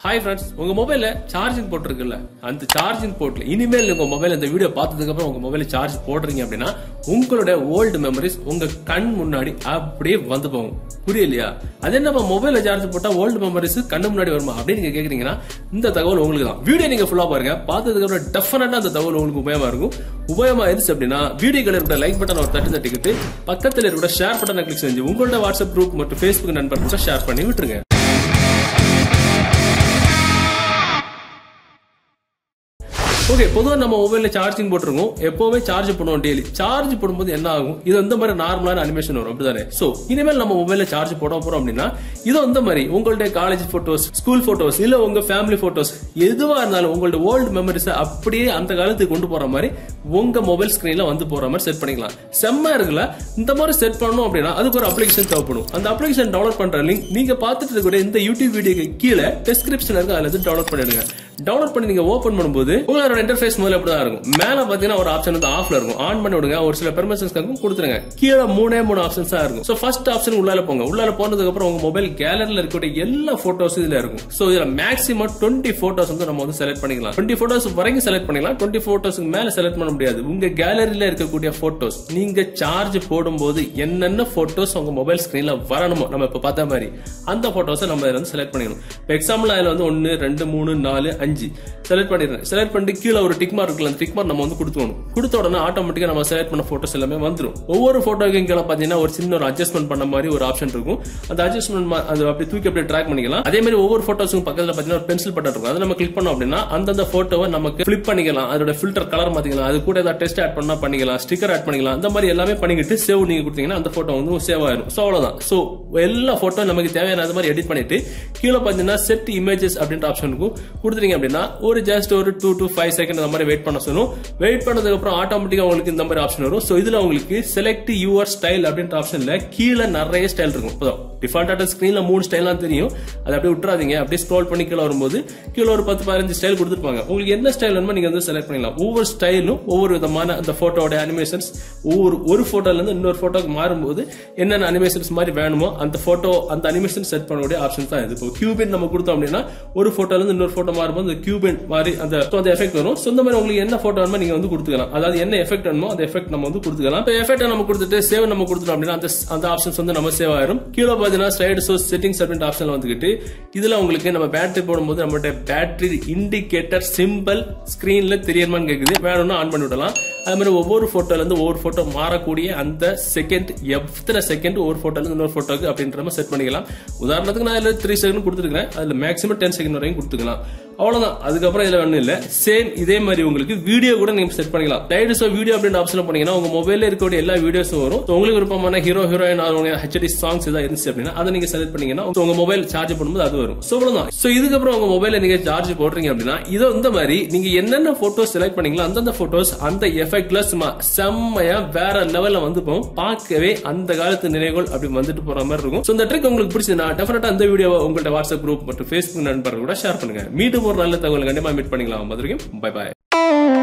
hi friends உங்க மொபைல்ல charging port இருக்குல்ல அந்த சார்ஜிங் போர்ட்ல இனிமேல் உங்க மொபைல் இந்த வீடியோ பார்த்ததுக்கு அப்புறம் உங்க மொபைல் சார்ஜ் போடுறீங்க அப்படின்னா உங்களுடைய ஓல்டு மெமரிஸ் உங்க கண் முன்னாடி அப்படியே வந்து போகும் புரியலையா அது என்ன மொபைல்ல சார்ஜ் போட்டா ஓல்டு மெமரிஸ் கண்ணு முன்னாடி வருமா அப்படின்னு நீங்க கேக்குறீங்கன்னா இந்த தகவல் உங்களுக்கு தான் வீடியோ நீங்க ஃபுல்லா பாருங்க பார்த்ததுக்கு அப்புறம் டெஃபினட்டா அந்த தகவல் உங்களுக்கு உபயோகமா இருக்கும் உபயோகமா இருந்துச்சு அப்படின்னா வீடியோல இருக்கிற லைக் பட்டன் ஒரு தட்டு தட்டிக்கிட்டு பக்கத்துல இருக்கிற ஷேர் பட்டனை கிளிக் செஞ்சு உங்களோட வாட்ஸ்அப் குரூப் மற்றும் ஃபேஸ்புக் நண்பர்களுக்கு ஷேர் பண்ணி விட்டுருங்க ஓகே பொதுவாக நம்ம மொபைலில் சார்ஜிங் போட்டிருக்கோம் எப்போவுமே சார்ஜ் பண்ணுவோம் டெய்லி சார்ஜ் போடும்போது என்ன ஆகும் இது இந்த மாதிரி நார்மலான அனிமேஷன் வரும் அப்படிதானே ஸோ இனிமேல் நம்ம மொபைலில் சார்ஜ் போட போறோம் அப்படின்னா இது இந்த மாதிரி உங்களுடைய காலேஜ் போட்டோஸ் ஸ்கூல் போட்டோஸ் இல்ல உங்க ஃபேமிலி போட்டோஸ் எதுவா இருந்தாலும் உங்களோட ஓல்டு மெமரிஸ் அப்படியே அந்த காலத்துக்கு கொண்டு போற மாதிரி உங்க மொபைல் ஸ்கிரீன்ல வந்து போற மாதிரி செட் பண்ணிக்கலாம் செம்ம இருக்குல்ல இந்த மாதிரி செட் பண்ணணும் அப்படின்னா அதுக்கு ஒரு அப்ளிகேஷன் தேவைப்படும் அந்த அப்ளிகேஷன் டவுன்லோட் பண்ற லிங்க் நீங்க பார்த்துட்டு இருக்கக்கூடிய இந்த யூடியூப் வீடியோக்கு கீழே டிஸ்கிரிப்ஷன் இருக்கு அதுல இருந்து டவுன்லோட் பண்ணிடுங்க டவுன்லோட் பண்ணி நீங்க ஓபன் பண்ணும்போது உங்களோட இன்டர்ஃபேஸ் முதல்ல இப்படி தான் இருக்கும் மேல பாத்தீங்கன்னா ஒரு ஆப்ஷன் வந்து ஆஃப்ல இருக்கும் ஆன் பண்ணி விடுங்க ஒரு சில பெர்மிஷன்ஸ் கொடுத்துருங்க கீழே மூணே மூணு ஆப்ஷன்ஸ் தான் இருக்கும் சோ ஃபர்ஸ்ட் ஆப்ஷன் உள்ளால போங்க உள்ளால போனதுக்கு அப்புறம் உங்க மொபைல் கேலரில இருக்கக்கூடிய எல்லா போட்டோஸ் இதுல இருக்கும் சோ இதுல மேக்ஸிமம் டுவெண்ட்டி போட்டோஸ் வந்து நம்ம வந்து செலக்ட் பண்ணிக்கலாம் டுவெண்ட்டி போட்டோஸ் வரைக்கும் செலக்ட் பண்ணிக்கலாம் டுவெண்ட்டி போட்டோஸ்க்கு மேல செலக்ட் பண்ண முடியாது உங்க கேலரியில இருக்கக்கூடிய போட்டோஸ் நீங்க சார்ஜ் போடும்போது என்னென்ன போட்டோஸ் உங்க மொபைல் ஸ்கிரீன்ல வரணுமோ நம்ம இப்ப பார்த்த மாதிரி அந்த போட்டோஸை நம்ம இதுல வந்து செலக்ட் பண்ணிக்கணும் இப்போ எக்ஸாம்பிள் அதுல வந்து ஒன்னு ரெண்டு மூணு நாலு அஞ்சு செலக்ட் பண்ணிடுறேன் செலக்ட் பண்ணிட்டு கீழே ஒரு டிக் மார்க் இருக்குல்ல அந்த டிக் மார்க் நம்ம வந்து கொடுத்துக்கணும் கொடுத்த உடனே ஆட்டோமேட்டிக்கா நம்ம செலக்ட் பண்ண போட்டோஸ் எல்லாமே வந்துடும் ஒவ்வொரு போட்டோக்கும் கீழே பாத்தீங்கன்னா ஒரு சின்ன ஒரு அட்ஜஸ்ட்மெண்ட் பண்ண மாதிரி ஒரு ஆப்ஷன் இருக்கும் அந்த அட்ஜஸ்ட்மெண்ட் அது அப்படி தூக்கி அப்படியே ட்ராக் பண்ணிக்கலாம் அதே மாதிரி ஒவ்வொரு போட்டோஸுக்கும் பக்கத்துல பாத்தீங்கன்னா ஒரு பென்சில் பட்டன் இருக்கும் அதை நம்ம கிளிக் பண்ணோம் அப்படின்னா அந்தந்த போட்டோவை நமக்கு ஃபிளிப் பண்ணிக்கலாம் அதோட ஃபில்டர் கலர் மாத்திக்கலாம் அது கூட ஏதாவது டெஸ்ட் ஆட் பண்ணா பண்ணிக்கலாம் ஸ்டிக்கர் ஆட் பண்ணிக்கலாம் அந்த மாதிரி எல்லாமே பண்ணிக்கிட்டு சேவ் நீங்க கொடுத்தீங்கன்னா அந்த போட்டோ வந்து சேவ் ஆயிரும் சோ அவ்வளவுதான் சோ எல்லா போட்டோ நமக்கு தேவையான மாதிரி எடிட் பண்ணிட்டு கீழே பாத்தீங்கன்னா செட் இமேஜஸ் அப்படின்ற ஆப்ஷன் இருக்கும் கொடுத்துட்டீங்க அப்படின்னா ஒரு ஜஸ்ட் ஒரு டூ டு ஃபைவ் செகண்ட் அந்த மாதிரி வெயிட் பண்ண சொல்லும் வெயிட் பண்ணதுக்கு அப்புறம் ஆட்டோமேட்டிக்கா உங்களுக்கு இந்த மாதிரி ஆப்ஷன் வரும் சோ இதுல உங்களுக்கு செலக்ட் யுவர் ஸ்டைல் அப்படின்ற ஆப்ஷன்ல கீழே நிறைய ஸ்டைல் இருக்கும் டிஃபால்ட்டான ஸ்கிரீன்ல மூணு ஸ்டைல்லாம் தெரியும் அதை அப்படியே விட்டுறாதீங்க அப்படியே ஸ்க்ரோல் பண்ணி கீழே வரும்போது கீழே ஒரு பத்து பதினஞ்சு ஸ்டைல் கொடுத்துருப்பாங்க உங்களுக்கு என்ன ஸ்டைல் வேணுமோ நீங்க வந்து செலக்ட் பண்ணிக்கலாம் ஒவ்வொரு ஸ்டைலும் ஒவ்வொரு விதமான அந்த போட்டோட அனிமேஷன்ஸ் ஒவ்வொரு ஒரு போட்டோல இருந்து இன்னொரு போட்டோக்கு மாறும்போது என்னென்ன அனிமேஷன்ஸ் மாதிரி வேணுமோ அந்த போட்டோ அந்த அனிமேஷன் செட் பண்ணக்கூடிய ஆப்ஷன் தான் இது இப்போ கியூபின் நம்ம கொடுத்தோம் அப்படின்னா ஒரு போட்டோல இருந்து இன்னொரு போட்டோ மாறும்போது அந்த கியூபின் மாதிரி அந்த அந்த எஃபெக்ட் வரும் ஸோ இந்த மாதிரி உங்களுக்கு என்ன போட்டோ வேணுமோ நீங்க வந்து கொடுத்துக்கலாம் அதாவது என்ன எஃபெக்ட் வேணுமோ அந்த எஃபெக்ட் நம்ம வந்து கொடுத்துக்கலாம் இப்போ எஃபெக்ட் நம்ம கொடுத்துட்டு சேவ் நம்ம கொடுத்துட்டோம் அப்படின்னா அந்த அந்த ஆப்ஷன்ஸ் வந்து நம்ம சேவ் ஆயிரும் கீழே பார்த்தீங்கன்னா ஸ்லைடு ஷோ செட்டிங்ஸ் அப்படின்ற ஆப்ஷன்ல வந்துகிட்டு இதுல உங்களுக்கு நம்ம பேட்டரி போடும்போது நம்மளுடைய பேட்டரி இண்டிகேட்டர் சிம்பிள் ஸ்கிரீன்ல தெரியணுமான்னு கேக்குது வேணும்னா ஆன் பண்ணி விடலாம் அது மாதிரி ஒவ்வொரு போட்டோல இருந்து ஒவ்வொரு போட்டோ மாறக்கூடிய அந்த செகண்ட் எத்தனை செகண்ட் ஒரு போட்டோல இருந்து இன்னொரு போட்டோக்கு அப்படின்ற மாதிரி செட் பண்ணிக்கலாம் உதாரணத்துக்கு நான் இதுல த்ரீ செகண்ட் கொடுத்துருக்கேன் அதுல மேக்ஸிமம் டென் செகண்ட் வரைக்கும் கொடுத்துக்கலாம் அவ்வளவுதான் அதுக்கப்புறம் இதுல ஒன்றும் இல்ல சேம் இதே மாதிரி உங்களுக்கு வீடியோ கூட நீங்க செட் பண்ணிக்கலாம் லைட்ஸ் வீடியோ அப்படின்ற ஆப்ஷன் பண்ணீங்கன்னா உங்க மொபைல்ல இருக்கக்கூடிய எல்லா வீடியோஸும் வரும் உங்களுக்கு விருப்பமான ஹீரோ ஹீரோயின் அவங்க ஹெச்டி சாங்ஸ் ஏதாவது இருந்துச்சு அப்படின்னா அதை நீங்க செலக்ட் பண்ணீங்கன்னா உங்க மொபைல் சார்ஜ் பண்ணும்போது அது வரும் ஸோ அவ்வளவுதான் ஸோ இதுக்கப்புறம் உங்க மொபைல நீங்க சார்ஜ் போடுறீங்க அப்படின்னா இதோ இந்த மாதிரி நீங்க என்னென்ன போட்டோஸ் செலக்ட் பண்ணீங்களோ அந்தந்த போட்டோஸ் அந்த எஃபெக்ட்ல சும்மா செம்மையா வேற லெவல்ல வந்து போகும் பார்க்கவே அந்த காலத்து நினைவுகள் அப்படி வந்துட்டு போற மாதிரி இருக்கும் ஸோ இந்த ட்ரிக் உங்களுக்கு பிடிச்சதுன்னா டெஃபினட்டா அந்த வீடியோ உங்கள்ட்ட வாட்ஸ்அப் குரூப் மற்றும் ஃபேஸ்புக் நண்பர்கள் கூட ஷேர் பண்ணுங்க மீண்டும் ஒரு நல்ல தகவல் கண்டிப்பா மீட் பண்ணிக்கலாம் மதுரைக்கும் பை பாய்